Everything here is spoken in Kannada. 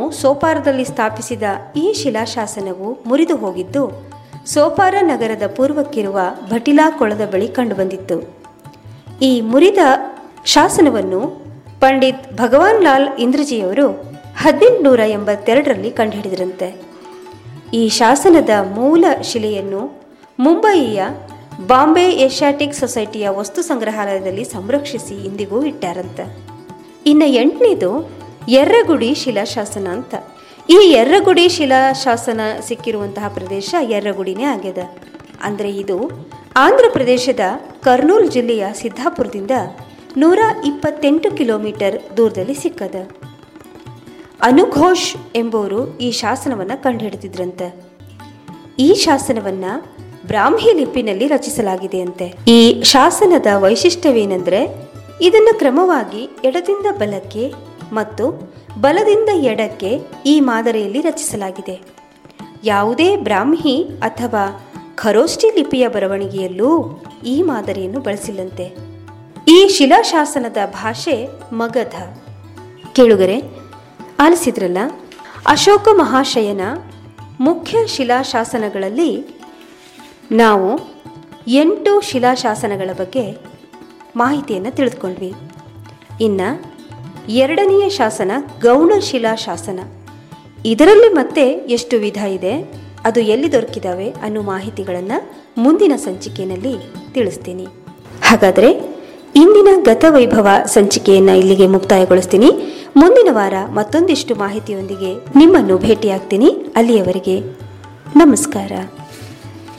ಸೋಪಾರದಲ್ಲಿ ಸ್ಥಾಪಿಸಿದ ಈ ಶಿಲಾಶಾಸನವು ಮುರಿದು ಹೋಗಿದ್ದು ಸೋಪಾರ ನಗರದ ಪೂರ್ವಕ್ಕಿರುವ ಭಟಿಲಾ ಕೊಳದ ಬಳಿ ಕಂಡುಬಂದಿತ್ತು ಈ ಮುರಿದ ಶಾಸನವನ್ನು ಪಂಡಿತ್ ಭಗವಾನ್ ಲಾಲ್ ಇಂದ್ರಜಿಯವರು ಹದಿನೆಂಟುನೂರ ಎಂಬತ್ತೆರಡರಲ್ಲಿ ಕಂಡುಹಿಡಿದರಂತೆ ಈ ಶಾಸನದ ಮೂಲ ಶಿಲೆಯನ್ನು ಮುಂಬಯಿಯ ಬಾಂಬೆ ಏಷ್ಯಾಟಿಕ್ ಸೊಸೈಟಿಯ ವಸ್ತು ಸಂಗ್ರಹಾಲಯದಲ್ಲಿ ಸಂರಕ್ಷಿಸಿ ಇಂದಿಗೂ ಇಟ್ಟಾರಂತೆ ಇನ್ನು ಎಂಟನೇದು ಎರ್ರಗುಡಿ ಶಿಲಾಶಾಸನ ಅಂತ ಈ ಎರ್ರಗುಡಿ ಶಿಲಾಶಾಸನ ಸಿಕ್ಕಿರುವಂತಹ ಪ್ರದೇಶ ಎರ್ರಗುಡಿನೇ ಆಗ್ಯದ ಅಂದರೆ ಇದು ಆಂಧ್ರ ಪ್ರದೇಶದ ಕರ್ನೂಲ್ ಜಿಲ್ಲೆಯ ಸಿದ್ದಾಪುರದಿಂದ ನೂರ ಇಪ್ಪತ್ತೆಂಟು ಕಿಲೋಮೀಟರ್ ದೂರದಲ್ಲಿ ಸಿಕ್ಕದ ಅನುಘೋಷ್ ಎಂಬುವರು ಈ ಶಾಸನವನ್ನು ಕಂಡುಹಿಡಿದಿದ್ರಂತೆ ಈ ಶಾಸನವನ್ನ ಬ್ರಾಹ್ಮಿ ಲಿಪಿನಲ್ಲಿ ರಚಿಸಲಾಗಿದೆ ಅಂತೆ ಈ ಶಾಸನದ ವೈಶಿಷ್ಟ್ಯವೇನೆಂದರೆ ಇದನ್ನು ಕ್ರಮವಾಗಿ ಎಡದಿಂದ ಬಲಕ್ಕೆ ಮತ್ತು ಬಲದಿಂದ ಎಡಕ್ಕೆ ಈ ಮಾದರಿಯಲ್ಲಿ ರಚಿಸಲಾಗಿದೆ ಯಾವುದೇ ಬ್ರಾಹ್ಮಿ ಅಥವಾ ಖರೋಷ್ಠಿ ಲಿಪಿಯ ಬರವಣಿಗೆಯಲ್ಲೂ ಈ ಮಾದರಿಯನ್ನು ಬಳಸಿಲ್ಲಂತೆ ಈ ಶಿಲಾಶಾಸನದ ಭಾಷೆ ಮಗಧ ಕೇಳುಗರೆ ಆಲಿಸಿದ್ರಲ್ಲ ಅಶೋಕ ಮಹಾಶಯನ ಮುಖ್ಯ ಶಿಲಾಶಾಸನಗಳಲ್ಲಿ ನಾವು ಎಂಟು ಶಿಲಾಶಾಸನಗಳ ಬಗ್ಗೆ ಮಾಹಿತಿಯನ್ನು ತಿಳಿದುಕೊಂಡ್ವಿ ಇನ್ನು ಎರಡನೆಯ ಶಾಸನ ಗೌಣ ಶಿಲಾಶಾಸನ ಇದರಲ್ಲಿ ಮತ್ತೆ ಎಷ್ಟು ವಿಧ ಇದೆ ಅದು ಎಲ್ಲಿ ದೊರಕಿದಾವೆ ಅನ್ನೋ ಮಾಹಿತಿಗಳನ್ನು ಮುಂದಿನ ಸಂಚಿಕೆಯಲ್ಲಿ ತಿಳಿಸ್ತೀನಿ ಹಾಗಾದರೆ ಇಂದಿನ ಗತವೈಭವ ಸಂಚಿಕೆಯನ್ನು ಇಲ್ಲಿಗೆ ಮುಕ್ತಾಯಗೊಳಿಸ್ತೀನಿ ಮುಂದಿನ ವಾರ ಮತ್ತೊಂದಿಷ್ಟು ಮಾಹಿತಿಯೊಂದಿಗೆ ನಿಮ್ಮನ್ನು ಭೇಟಿಯಾಗ್ತೀನಿ ಅಲ್ಲಿಯವರೆಗೆ ನಮಸ್ಕಾರ